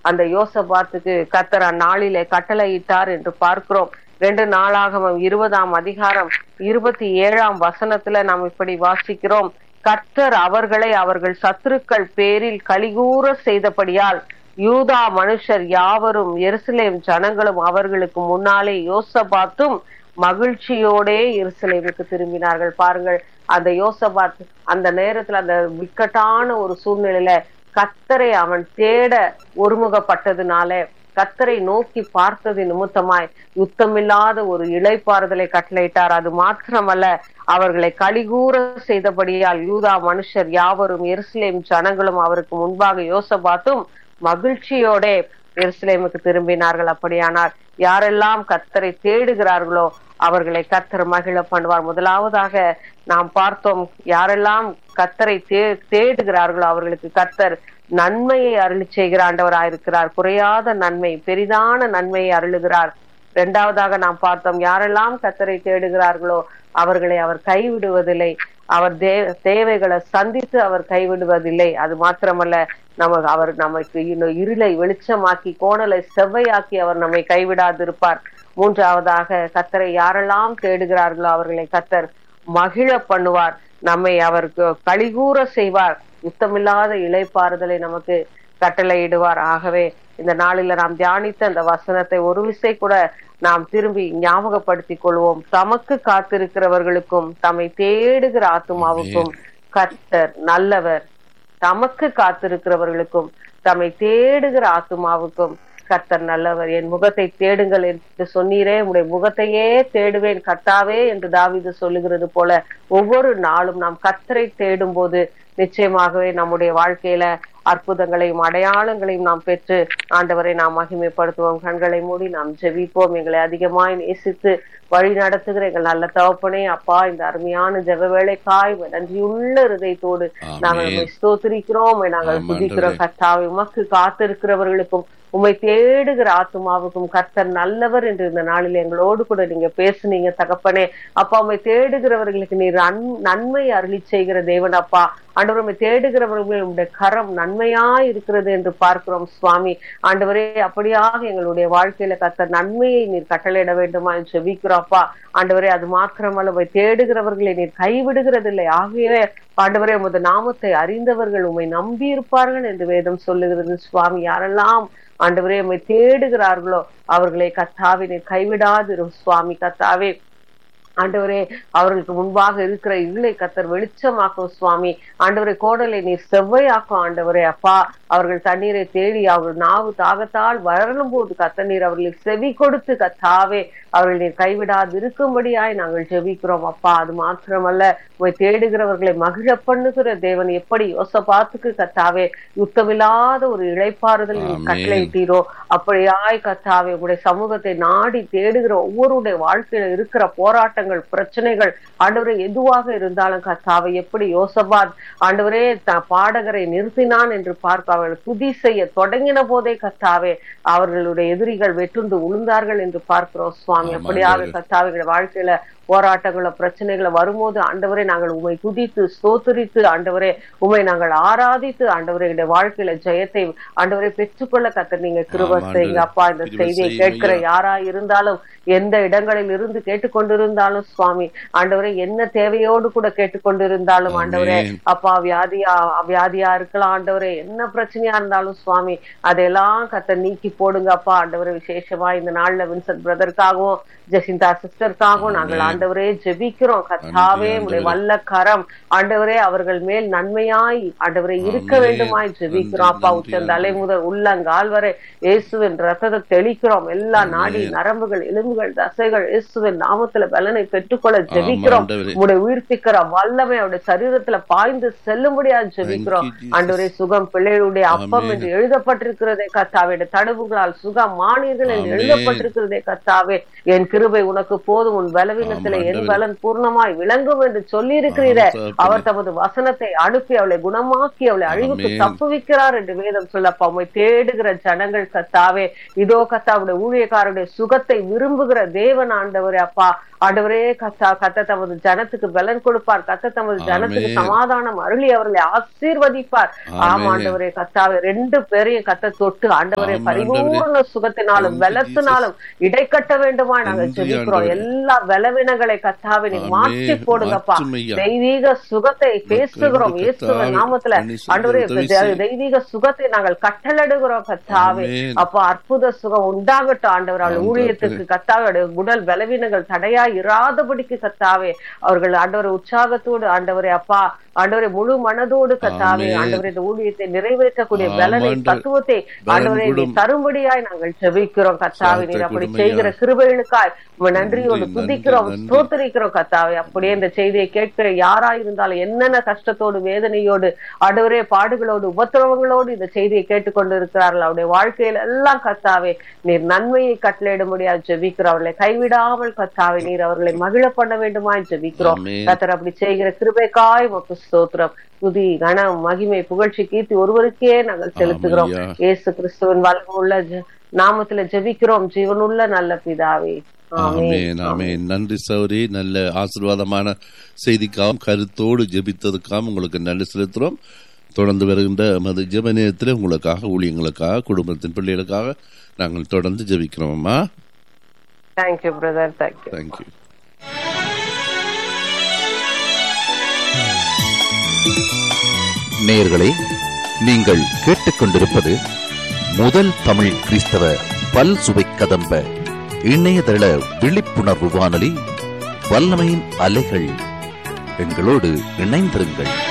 அந்த யோசபாத்துக்கு கத்தர் அந்நாளிலே கட்டளையிட்டார் என்று பார்க்கிறோம் ரெண்டு நாளாகவும் இருபதாம் அதிகாரம் இருபத்தி ஏழாம் வசனத்துல நாம் இப்படி வாசிக்கிறோம் கர்த்தர் அவர்களை அவர்கள் சத்துருக்கள் பேரில் கலிகூற செய்தபடியால் யூதா மனுஷர் யாவரும் எருசலேம் ஜனங்களும் அவர்களுக்கு முன்னாலே யோசபாத்தும் மகிழ்ச்சியோடே எருசலேமுக்கு திரும்பினார்கள் பாருங்கள் அந்த யோசபாத் அந்த நேரத்துல அந்த விக்கட்டான ஒரு சூழ்நிலையில கத்தரை அவன் தேட ஒருமுகப்பட்டதுனால கத்தரை நோக்கி பார்த்தது நிமித்தமாய் யுத்தமில்லாத ஒரு இளைப்பாறுதலை கட்டளையிட்டார் அது மாத்திரமல்ல அவர்களை கலிகூற செய்தபடியால் யூதா மனுஷர் யாவரும் எருசலேம் ஜனங்களும் அவருக்கு முன்பாக யோசபாத்தும் மகிழ்ச்சியோட எருசலேமுக்கு திரும்பினார்கள் அப்படியானால் யாரெல்லாம் கத்தரை தேடுகிறார்களோ அவர்களை கத்தர் மகிழ பண்ணுவார் முதலாவதாக நாம் பார்த்தோம் யாரெல்லாம் கத்தரை தே தேடுகிறார்களோ அவர்களுக்கு கத்தர் நன்மையை அருளி செய்கிற ஆண்டவராயிருக்கிறார் குறையாத நன்மை பெரிதான நன்மையை அருளுகிறார் இரண்டாவதாக நாம் பார்த்தோம் யாரெல்லாம் கத்தரை தேடுகிறார்களோ அவர்களை அவர் கைவிடுவதில்லை அவர் தே தேவைகளை சந்தித்து அவர் கைவிடுவதில்லை அது மாத்திரமல்ல நம்ம அவர் நமக்கு இன்னும் இருளை வெளிச்சமாக்கி கோணலை செவ்வையாக்கி அவர் நம்மை கைவிடாதிருப்பார் மூன்றாவதாக கத்தரை யாரெல்லாம் தேடுகிறார்களோ அவர்களை கத்தர் மகிழ பண்ணுவார் நம்மை அவருக்கு கழிகூற செய்வார் யுத்தமில்லாத இலைப்பாறுதலை நமக்கு கட்டளையிடுவார் ஆகவே இந்த நாளில நாம் தியானித்த அந்த வசனத்தை ஒரு விசை கூட நாம் திரும்பி ஞாபகப்படுத்திக் கொள்வோம் தமக்கு காத்திருக்கிறவர்களுக்கும் தம்மை தேடுகிற ஆத்துமாவுக்கும் கர்த்தர் நல்லவர் தமக்கு காத்திருக்கிறவர்களுக்கும் தம்மை தேடுகிற ஆத்துமாவுக்கும் கர்த்தர் நல்லவர் என் முகத்தை தேடுங்கள் என்று சொன்னீரே உடைய முகத்தையே தேடுவேன் கர்த்தாவே என்று தாவிது சொல்லுகிறது போல ஒவ்வொரு நாளும் நாம் கர்த்தரை தேடும் போது நிச்சயமாகவே நம்முடைய வாழ்க்கையில அற்புதங்களையும் அடையாளங்களையும் நாம் பெற்று ஆண்டவரை நாம் மகிமைப்படுத்துவோம் கண்களை மூடி நாம் ஜெபிப்போம் எங்களை அதிகமாய் நேசித்து வழி நடத்துகிற எங்கள் நல்ல தவப்பனே அப்பா இந்த அருமையான ஜெப வேலைக்காய் நன்றியுள்ள இருதயத்தோடு நாங்கள் உண்மை ஸ்தோத்திரிக்கிறோம் நாங்கள் புதிக்கிறோம் கர்த்தாவை உமக்கு காத்திருக்கிறவர்களுக்கும் உண்மை தேடுகிற ஆத்மாவுக்கும் கர்த்தர் நல்லவர் என்று இந்த நாளில் எங்களோடு கூட நீங்க பேசுனீங்க தகப்பனே அப்பா உண்மை தேடுகிறவர்களுக்கு நீர் நன்மை அருளி செய்கிற தேவன் அப்பா ஆண்டவர் உண்மை தேடுகிறவர்கள் உங்களுடைய கரம் நன்மையா இருக்கிறது என்று பார்க்கிறோம் சுவாமி ஆண்டவரே அப்படியாக எங்களுடைய வாழ்க்கையில கர்த்தர் நன்மையை நீர் கட்டளையிட வேண்டுமா என்று செபிக்கிறோம் அப்பா ஆண்டவரே அது மாத்திரமல்ல உண்மை தேடுகிறவர்களை நீர் கைவிடுகிறதில்லை ஆகியவே ஆண்டவரே உமது நாமத்தை அறிந்தவர்கள் உண்மை நம்பி இருப்பார்கள் என்று வேதம் சொல்லுகிறது சுவாமி யாரெல்லாம் ஆண்டவரே உண்மை தேடுகிறார்களோ அவர்களை கத்தாவினை கைவிடாதிரு சுவாமி கத்தாவே ஆண்டவரே அவர்களுக்கு முன்பாக இருக்கிற இருளை கத்தர் வெளிச்சமாக்கும் சுவாமி ஆண்டவரை கோடலை நீர் செவ்வையாக்கும் ஆண்டவரே அப்பா அவர்கள் தண்ணீரை தேடி அவர்கள் நாவு தாகத்தால் வளரும் போது கத்த நீர் அவர்களுக்கு செவி கொடுத்து கத்தாவே அவர்கள் நீர் கைவிடாது இருக்கும்படியாய் நாங்கள் ஜெபிக்கிறோம் அப்பா அது மாத்திரமல்ல உங்களை தேடுகிறவர்களை மகிழ பண்ணுகிற தேவன் எப்படி யோசபாத்துக்கு கத்தாவே யுத்தமில்லாத ஒரு இழைப்பாறுதல் கட்டளையிட்டீரோ அப்படியாய் கத்தாவே உங்களுடைய சமூகத்தை நாடி தேடுகிற ஒவ்வொருடைய வாழ்க்கையில இருக்கிற போராட்டங்கள் பிரச்சனைகள் ஆண்டவரே எதுவாக இருந்தாலும் கத்தாவை எப்படி யோசபாத் ஆண்டவரே பாடகரை நிறுத்தினான் என்று பார்க்க அவர்கள் துதி செய்ய தொடங்கின போதே கத்தாவே அவர்களுடைய எதிரிகள் வெட்டுண்டு உளுந்தார்கள் என்று பார்க்கிறோம் சுவாமி அப்படியாக கத்தாவைகள் வாழ்க்கையில போராட்டங்கள பிரச்சனைகளை வரும்போது ஆண்டவரே நாங்கள் உண்மை துதித்து ஸ்தோத்தரித்து ஆண்டவரே உண்மை நாங்கள் ஆராதித்து ஆண்டவரே வாழ்க்கையில ஜெயத்தை ஆண்டவரை பெற்றுக்கொள்ள கத்த நீங்க கிருப செய்யுங்க அப்பா இந்த செய்தியை கேட்கிற யாரா இருந்தாலும் எந்த இடங்களில் இருந்து கேட்டுக்கொண்டிருந்தாலும் சுவாமி ஆண்டவரே என்ன தேவையோடு கூட கேட்டுக்கொண்டிருந்தாலும் ஆண்டவரே அப்பா வியாதியா வியாதியா இருக்கலாம் ஆண்டவரே என்ன பிரச்சனையா இருந்தாலும் சுவாமி அதையெல்லாம் கத்த நீக்கி போடுங்க அப்பா ஆண்டவரே விசேஷமா இந்த நாள்ல வின்சென்ட் பிரதருக்காகவும் ஜெசிந்தா சிஸ்டருக்காகவும் நாங்கள் ஆண்டவரே ஜெபிக்கிறோம் கத்தாவே உடைய வல்ல கரம் ஆண்டவரே அவர்கள் மேல் நன்மையாய் ஆண்டவரே இருக்க வேண்டுமாய் ஜெபிக்கிறோம் அப்பா உச்சந்தலை முதல் உள்ளங்கால் வரை இயேசுவின் ரத்தத்தை தெளிக்கிறோம் எல்லா நாடி நரம்புகள் எலும்புகள் தசைகள் இயேசுவின் நாமத்துல பலனை பெற்றுக்கொள்ள ஜெபிக்கிறோம் உடைய உயிர்ப்பிக்கிற வல்லமை அவருடைய சரீரத்துல பாய்ந்து செல்லும்படியா ஜெபிக்கிறோம் ஆண்டவரே சுகம் பிள்ளைகளுடைய அப்பம் என்று எழுதப்பட்டிருக்கிறதே கத்தாவே தடுப்புகளால் சுகம் மானீர்கள் என்று எழுதப்பட்டிருக்கிறதே கத்தாவே என் கிருபை உனக்கு போதும் உன் பலவீனத்தை காரியத்துல என் ஆண்டவரே. பலன் பூர்ணமாய் விளங்கும் என்று சொல்லி இருக்கிறீர ஆம், தகப்பனே. அவர் தமது வசனத்தை அனுப்பி அவளை குணமாக்கி அவளை அழிவுக்கு ஆமென். தப்புவிக்கிறார் என்று வேதம் சொல்லப்பா உம்மை தேடுகிற ஜனங்கள் கத்தாவே இதோ கத்தாவுடைய ஊழியக்காரருடைய சுகத்தை விரும்புகிற தேவன் ஆண்டவரே அப்பா ஆண்டவரே கத்தா கத்த தமது ஜனத்துக்கு பலன் கொடுப்பார் கத்த தமது ஜனத்துக்கு ஆமென். சமாதானம் அருளி அவர்களை ஆசீர்வதிப்பார் ஆமா ஆமென். ஆண்டவரே கத்தாவே ரெண்டு பேரையும் கத்த தொட்டு ஆண்டவரே ஆம், பரிபூர்ண சுகத்தினாலும் Thank you, பலத்தினாலும் இடைக்கட்ட வேண்டுமா நாங்கள் நன்றி, ஜெபிக்கிறோம் ஆண்டவரே. எல்லா பலவீனங்களை கத்தாவே நீ ஆமென். மாற்றி போடுங்கப்பா மாற்றுமையா. தெய்வீக சுகத்தை பேசுகிறோம் மக்களுக்கு இயேசுவின் கர்த்தாவே, நாமத்துல பண்ணி செய்ய ஆண்டவரே உதவி தெ- செய்யும். தெய்வீக சுகத்தை நாங்கள் கட்டளடுகிறோம் கத்தாவே ஆமென். அப்பா அற்புத சுகம் உண்டாகட்டும் ஆண்டவர் அவள் ஆம், ஊழியத்துக்கு கத்தாவே அவருடைய உடல் பலவீனங்கள் தடையா இராதபடிக்கு கத்தாவே அவர்கள் ஆண்டவரை உற்சாகத்தோடு ஆண்டவரே அப்பா ஆண்டவரை முழு மனதோடு கத்தாவே ஆமென். ஆண்டவரை இந்த ஊழியத்தை நிறைவேற்றக்கூடிய ஆம், பலனை ஆண்டவர். தத்துவத்தை பலன் ஆண்டவரை நீ கொடும். தரும்படியாய் நாங்கள் ஜெபிக்கிறோம் கத்தாவே நீர் அப்படி கொடுமையா. செய்கிற கிருபைகளுக்காய் உம்மை நன்றியோடு நன்றி, துதிக்கிறோம் நன்றி. ஸ்தோத்திரிக்கிறோம் கத்தாவே அப்படியே இந்த செய்தியை கேட்கிற யாரா இருந்தாலும் என்னென்ன கஷ்டத்தோடு வேதனையோடு ஆண்டவரே பாடுகளோடு உபத்திரவங்களோடு இந்த செய்தியை கேட்டுக்கொண்டு இருக்கிறார்கள் அவருடைய வாழ்க்கையில எல்லாம் கத்தாவே நீர் நன்மையை கட்டளையிட முடியாது ஜெபிக்கிறோம் அவர்களை கைவிடாமல் கத்தாவே நீர் அவர்களை மகிழ பண்ண வேண்டுமா ஜெபிக்கிறோம் ஆமென். கத்தர் அப்படி செய்கிற கிருபைக்காய் உமக்கு ஸ்தோத்திரம் துதி கணம் மகிமை புகழ்ச்சி கீர்த்தி ஒருவருக்கே நாங்கள் செலுத்துகிறோம் ஆமென்யா. இயேசு கிறிஸ்துவின் வல்லமுள்ள ஜெ- நாமத்துல ஜெபிக்கிறோம் ஜீவனுள்ள நல்ல பிதாவே ஆமென் ஆமென் நன்றி சௌரி நல்ல ஆசீர்வாதமான செய்திக்காகவும் கருத்தோடு ஜெபித்ததுக்காகவும் உங்களுக்கு நன்றி செலுத்துறோம் தொடர்ந்து வருகின்ற மது ஜெப நேரத்தில் உங்களுக்காக ஊழியங்களுக்காக குடும்பத்தின் பிள்ளைகளுக்காக நாங்கள் தொடர்ந்து ஜெபிக்கிறோம் அம்மா தேங்க்யூ பிரதர் தேங்க்யூ தேங்க்யூ நேயர்களே நீங்கள் கேட்டுக்கொண்டிருப்பது முதல் தமிழ் கிறிஸ்தவ பல் சுவை கதம்ப இணையதள விழிப்புணர்வு வானொலி வல்லமையின் அலைகள் எங்களோடு இணைந்திருங்கள்